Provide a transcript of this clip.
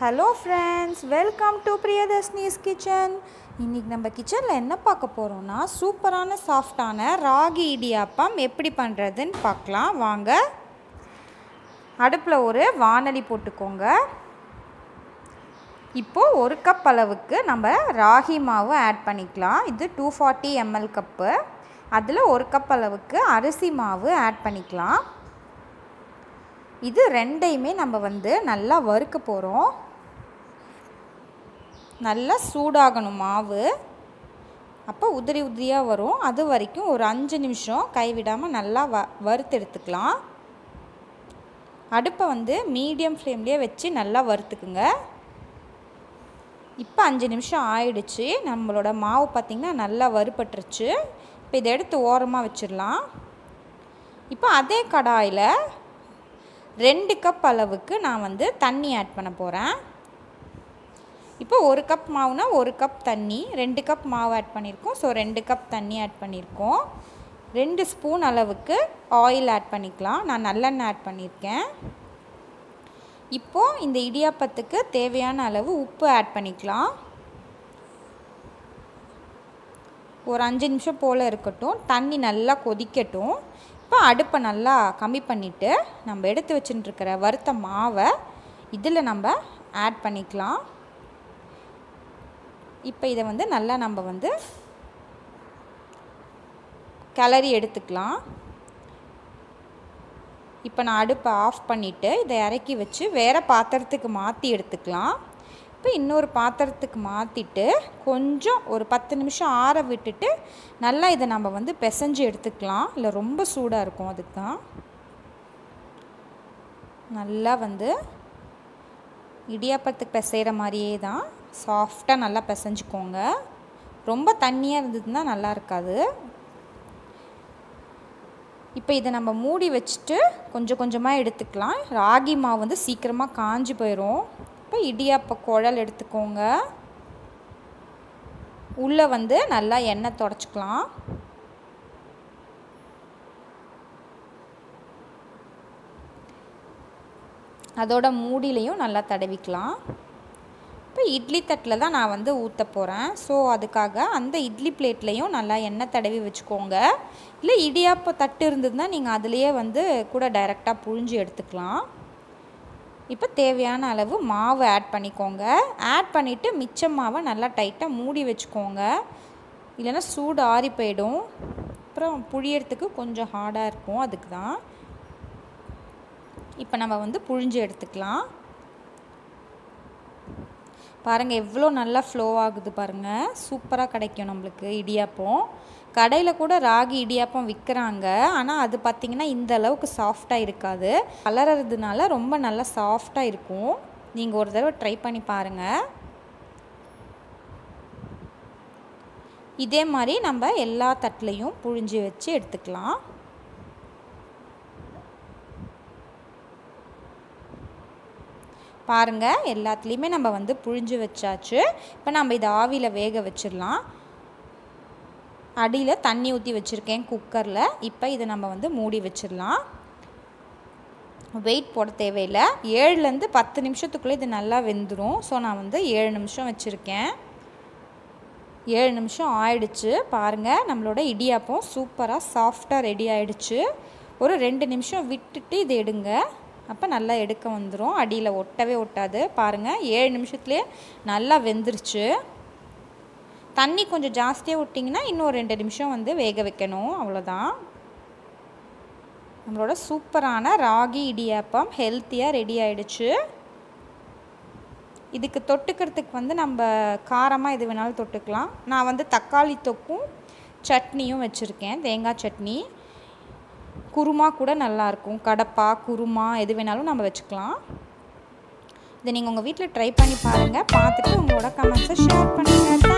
hello friends welcome to Priyadarshini's kitchen இன்றைக்கி நம்ம கிச்சனில் என்ன பார்க்க போகிறோம்னா சூப்பரான சாஃப்டான ராகி இடியாப்பம் எப்படி பண்ணுறதுன்னு பார்க்கலாம் வாங்க அடுப்பில் ஒரு வானலி போட்டுக்கோங்க இப்போது ஒரு கப் அளவுக்கு நம்ம ராகி மாவு ஆட் பண்ணிக்கலாம் இது டூ ஃபார்ட்டி எம்எல் கப்பு அதில் ஒரு கப் அளவுக்கு அரிசி மாவு ஆட் பண்ணிக்கலாம் இது ரெண்டையுமே நம்ம வந்து நல்லா வறுக்க போகிறோம் நல்லா சூடாகணும் மாவு அப்போ உதிரி உதிரியாக வரும் அது வரைக்கும் ஒரு அஞ்சு நிமிஷம் கைவிடாமல் நல்லா வ வறுத்து எடுத்துக்கலாம் அடுப்பை வந்து மீடியம் ஃப்ளேம்லேயே வச்சு நல்லா வறுத்துக்குங்க இப்போ அஞ்சு நிமிஷம் ஆயிடுச்சு நம்மளோட மாவு பார்த்திங்கன்னா நல்லா வறுபட்டுருச்சு இப்போ இதை எடுத்து ஓரமாக வச்சிடலாம் இப்போ அதே கடாயில் ரெண்டு கப் அளவுக்கு நான் வந்து தண்ணி ஆட் பண்ண போகிறேன் இப்போ ஒரு கப் மாவுனா ஒரு கப் தண்ணி ரெண்டு கப் மாவு ஆட் பண்ணியிருக்கோம் ஸோ ரெண்டு கப் தண்ணி ஆட் பண்ணியிருக்கோம் ரெண்டு ஸ்பூன் அளவுக்கு ஆயில் ஆட் பண்ணிக்கலாம் நான் நல்லெண்ணெய் ஆட் பண்ணியிருக்கேன் இப்போது இந்த இடியாப்பத்துக்கு தேவையான அளவு உப்பு ஆட் பண்ணிக்கலாம் ஒரு அஞ்சு நிமிஷம் போல் இருக்கட்டும் தண்ணி நல்லா கொதிக்கட்டும் இப்போ அடுப்பை நல்லா கம்மி பண்ணிவிட்டு நம்ம எடுத்து வச்சுட்டுருக்கிற வறுத்த மாவை இதில் நம்ம ஆட் பண்ணிக்கலாம் இப்போ இதை வந்து நல்லா நம்ம வந்து கிளறி எடுத்துக்கலாம் இப்போ நான் அடுப்பை ஆஃப் பண்ணிவிட்டு இதை இறக்கி வச்சு வேறு பாத்திரத்துக்கு மாற்றி எடுத்துக்கலாம் இப்போ இன்னொரு பாத்திரத்துக்கு மாற்றிட்டு கொஞ்சம் ஒரு பத்து நிமிஷம் ஆற விட்டுட்டு நல்லா இதை நம்ம வந்து பிசைஞ்சு எடுத்துக்கலாம் இல்லை ரொம்ப சூடாக இருக்கும் அதுக்கு தான் நல்லா வந்து இடியாப்பத்துக்கு பிசைகிற மாதிரியே தான் சாஃப்டாக நல்லா பிசைஞ்சுக்கோங்க ரொம்ப தண்ணியாக இருந்ததுன்னா நல்லா இருக்காது இப்போ இதை நம்ம மூடி வச்சுட்டு கொஞ்சம் கொஞ்சமாக எடுத்துக்கலாம் ராகி மாவு வந்து சீக்கிரமாக காஞ்சி போயிடும் இப்போ இடியாப்ப குழல் எடுத்துக்கோங்க உள்ளே வந்து நல்லா எண்ணெய் தொடச்சிக்கலாம் அதோட மூடிலையும் நல்லா தடவிக்கலாம் இப்போ இட்லி தட்டில் தான் நான் வந்து ஊற்ற போகிறேன் ஸோ அதுக்காக அந்த இட்லி பிளேட்லேயும் நல்லா எண்ணெய் தடவி வச்சுக்கோங்க இல்லை இடியாப்ப தட்டு இருந்ததுன்னா நீங்கள் அதுலேயே வந்து கூட டைரெக்டாக புழிஞ்சு எடுத்துக்கலாம் இப்போ தேவையான அளவு மாவு ஆட் பண்ணிக்கோங்க ஆட் பண்ணிவிட்டு மிச்ச மாவை நல்லா டைட்டாக மூடி வச்சுக்கோங்க இல்லைன்னா சூடு ஆறி போயிடும் அப்புறம் புழியறதுக்கு கொஞ்சம் ஹார்டாக இருக்கும் அதுக்கு தான் இப்போ நம்ம வந்து புழிஞ்சு எடுத்துக்கலாம் பாருங்கள் எவ்வளோ நல்லா ஃப்ளோ ஆகுது பாருங்கள் சூப்பராக கிடைக்கும் நம்மளுக்கு இடியாப்பம் கடையில் கூட ராகி இடியாப்பம் விற்கிறாங்க ஆனால் அது பார்த்திங்கன்னா இந்த அளவுக்கு சாஃப்டாக இருக்காது கலர்றதுனால ரொம்ப நல்லா சாஃப்டாக இருக்கும் நீங்கள் ஒரு தடவை ட்ரை பண்ணி பாருங்கள் இதே மாதிரி நம்ம எல்லா தட்டுலையும் புழிஞ்சு வச்சு எடுத்துக்கலாம் பாருங்கள் எல்லாத்துலேயுமே நம்ம வந்து புழிஞ்சு வச்சாச்சு இப்போ நம்ம இதை ஆவியில் வேக வச்சிடலாம் அடியில் தண்ணி ஊற்றி வச்சுருக்கேன் குக்கரில் இப்போ இதை நம்ம வந்து மூடி வச்சிடலாம் வெயிட் போட தேவையில்லை ஏழுலேருந்து பத்து நிமிஷத்துக்குள்ளே இது நல்லா வெந்துடும் ஸோ நான் வந்து ஏழு நிமிஷம் வச்சுருக்கேன் ஏழு நிமிஷம் ஆயிடுச்சு பாருங்கள் நம்மளோட இடியாப்பம் சூப்பராக சாஃப்டாக ரெடி ஆயிடுச்சு ஒரு ரெண்டு நிமிஷம் விட்டுட்டு இதை எடுங்க அப்போ நல்லா எடுக்க வந்துடும் அடியில் ஒட்டவே ஒட்டாது பாருங்கள் ஏழு நிமிஷத்துலேயே நல்லா வெந்துருச்சு தண்ணி கொஞ்சம் ஜாஸ்தியாக விட்டிங்கன்னா இன்னும் ரெண்டு நிமிஷம் வந்து வேக வைக்கணும் அவ்வளோதான் நம்மளோட சூப்பரான ராகி இடியாப்பம் ஹெல்த்தியாக ரெடி ஆயிடுச்சு இதுக்கு தொட்டுக்கிறதுக்கு வந்து நம்ம காரமாக எது வேணாலும் தொட்டுக்கலாம் நான் வந்து தக்காளி தொக்கும் சட்னியும் வச்சுருக்கேன் தேங்காய் சட்னி குருமா கூட நல்லாயிருக்கும் கடப்பா குருமா எது வேணாலும் நம்ம வச்சுக்கலாம் இதை நீங்கள் உங்கள் வீட்டில் ட்ரை பண்ணி பாருங்கள் பார்த்துட்டு உங்களோட கமெண்ட்ஸை ஷேர் பண்ணுங்கள்